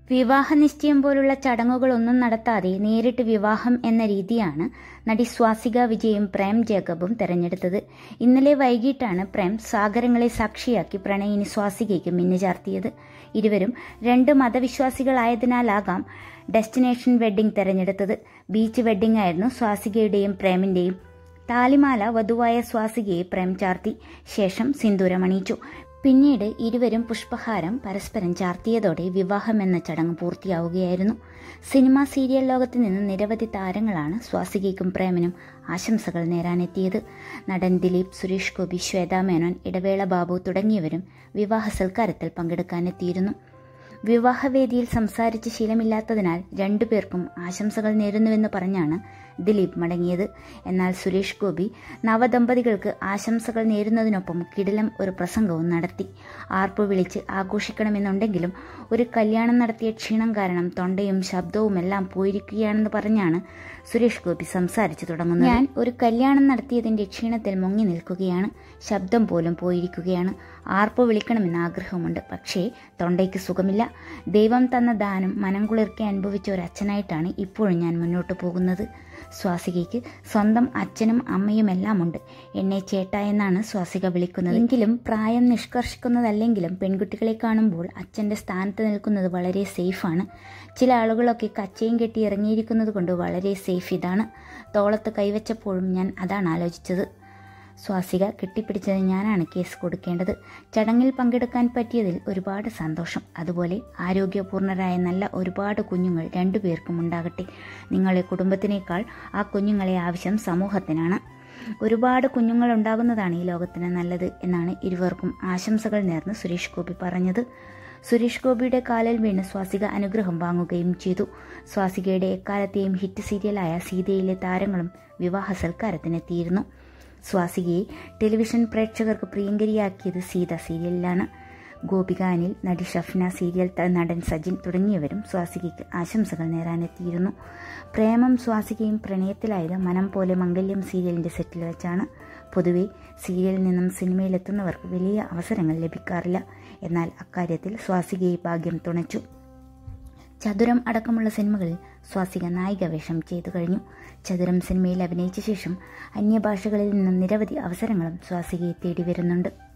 വിവാഹ നിശ്ചയം പോലുള്ള ചടങ്ങുകളൊന്നും നടത്താതെ നേരിട്ട് വിവാഹം എന്ന രീതിയാണ് നടി സ്വാസിക വിജയും പ്രേം ജേക്കബും തെരഞ്ഞെടുത്തത് ഇന്നലെ വൈകിട്ടാണ് പ്രേം സാഗരങ്ങളെ സാക്ഷിയാക്കി പ്രണയിനി സ്വാസികയ്ക്ക് മിന്നു ചാർത്തിയത് ഇരുവരും രണ്ട് മതവിശ്വാസികളായതിനാലാകാം ഡെസ്റ്റിനേഷൻ വെഡ്ഡിംഗ് തെരഞ്ഞെടുത്തത് ബീച്ച് വെഡ്ഡിംഗ് ആയിരുന്നു സ്വാസികയുടെയും പ്രേമിന്റെയും താലിമാല വധുവായ സ്വാസികയെ പ്രേം ചാർത്തി ശേഷം സിന്ദൂരമണിയിച്ചു പിന്നീട് ഇരുവരും പുഷ്പഹാരം പരസ്പരം ചാർത്തിയതോടെ വിവാഹം എന്ന ചടങ്ങ് പൂർത്തിയാവുകയായിരുന്നു സിനിമ സീരിയൽ ലോകത്ത് നിന്ന് നിരവധി താരങ്ങളാണ് സ്വാസികയ്ക്കും പ്രേമനും ആശംസകൾ നേരാനെത്തിയത് നടൻ ദിലീപ് സുരേഷ് ഗോപി ശ്വേതാ മേനോൻ ഇടവേള ബാബു തുടങ്ങിയവരും വിവാഹ സൽക്കാരത്തിൽ പങ്കെടുക്കാനെത്തിയിരുന്നു വിവാഹവേദിയിൽ സംസാരിച്ച് ശീലമില്ലാത്തതിനാൽ രണ്ടുപേർക്കും ആശംസകൾ നേരുന്നുവെന്ന് പറഞ്ഞാണ് ദിലീപ് മടങ്ങിയത് എന്നാൽ സുരേഷ് ഗോപി നവദമ്പതികൾക്ക് ആശംസകൾ നേരുന്നതിനൊപ്പം കിടിലം ഒരു പ്രസംഗവും നടത്തി ആർപ്പു വിളിച്ച് ആഘോഷിക്കണമെന്നുണ്ടെങ്കിലും ഒരു കല്യാണം നടത്തിയ ക്ഷീണം കാരണം തൊണ്ടയും ശബ്ദവും എല്ലാം പോയിരിക്കുകയാണെന്ന് പറഞ്ഞാണ് സുരേഷ് ഗോപി സംസാരിച്ചു തുടങ്ങുന്നത് ഞാൻ ഒരു കല്യാണം നടത്തിയതിന്റെ ക്ഷീണത്തിൽ മുങ്ങി നിൽക്കുകയാണ് ശബ്ദം പോലും പോയിരിക്കുകയാണ് ആർപ്പു വിളിക്കണമെന്ന് ആഗ്രഹമുണ്ട് പക്ഷേ തൊണ്ടയ്ക്ക് സുഖമില്ല ദൈവം തന്ന ദാനം മനം കുളിർക്കെ അനുഭവിച്ച ഒരു അച്ഛനായിട്ടാണ് ഇപ്പോഴും ഞാൻ മുന്നോട്ട് പോകുന്നത് സ്വാസികയ്ക്ക് സ്വന്തം അച്ഛനും അമ്മയും എല്ലാം ഉണ്ട് എന്നെ ചേട്ട എന്നാണ് സ്വാസിക വിളിക്കുന്നത് എങ്കിലും പ്രായം നിഷ്കർഷിക്കുന്നതല്ലെങ്കിലും പെൺകുട്ടികളെ കാണുമ്പോൾ അച്ഛൻ്റെ സ്ഥാനത്ത് നിൽക്കുന്നത് വളരെ സേഫാണ് ചില ആളുകളൊക്കെ കച്ചയും കെട്ടി ഇറങ്ങിയിരിക്കുന്നത് കൊണ്ട് വളരെ സേഫ് ഇതാണ് തോളത്ത് കൈവച്ചപ്പോഴും ഞാൻ അതാണ് ആലോചിച്ചത് സ്വാസിക കെട്ടിപ്പിടിച്ചത് ഞാനാണ് കേസ് കൊടുക്കേണ്ടത് ചടങ്ങിൽ പങ്കെടുക്കാൻ പറ്റിയതിൽ ഒരുപാട് സന്തോഷം അതുപോലെ ആരോഗ്യപൂർണരായ നല്ല ഒരുപാട് കുഞ്ഞുങ്ങൾ രണ്ടുപേർക്കും ഉണ്ടാകട്ടെ നിങ്ങളെ കുടുംബത്തിനേക്കാൾ ആ കുഞ്ഞുങ്ങളെ ആവശ്യം സമൂഹത്തിനാണ് ഒരുപാട് കുഞ്ഞുങ്ങൾ ഉണ്ടാകുന്നതാണ് ഈ ലോകത്തിന് നല്ലത് എന്നാണ് ഇരുവർക്കും ആശംസകൾ നേർന്ന് സുരേഷ് ഗോപി പറഞ്ഞത് സുരേഷ് ഗോപിയുടെ കാലിൽ വീണ് സ്വാസിക അനുഗ്രഹം വാങ്ങുകയും ചെയ്തു സ്വാസികയുടെ എക്കാലത്തെയും ഹിറ്റ് സീരിയലായ സീതയിലെ താരങ്ങളും വിവാഹ സൽക്കാരത്തിനെത്തിയിരുന്നു സ്വാസികയെ ടെലിവിഷൻ പ്രേക്ഷകർക്ക് പ്രിയങ്കരിയാക്കിയത് സീത സീരിയലിലാണ് ഗോപിക അനിൽ നടി ഷഫ്ന സീരിയൽ നടൻ സജിൻ തുടങ്ങിയവരും സ്വാസികയ്ക്ക് ആശംസകൾ നേരാനെത്തിയിരുന്നു പ്രേമം സ്വാസികയും പ്രണയത്തിലായത് മനം പോലെ മംഗല്യം സീരിയലിന്റെ സെറ്റിൽ വെച്ചാണ് പൊതുവെ സീരിയലിൽ നിന്നും സിനിമയിലെത്തുന്നവർക്ക് വലിയ അവസരങ്ങൾ ലഭിക്കാറില്ല എന്നാൽ അക്കാര്യത്തിൽ സ്വാസികയെ ഭാഗ്യം തുണച്ചു ചതുരം അടക്കമുള്ള സിനിമകളിൽ സ്വാസിക നായിക വേഷം ചെയ്തു കഴിഞ്ഞു ചതുരം സിനിമയിൽ അഭിനയിച്ച ശേഷം അന്യഭാഷകളിൽ നിന്നും നിരവധി അവസരങ്ങളും സ്വാസികയെ തേടി വരുന്നുണ്ട്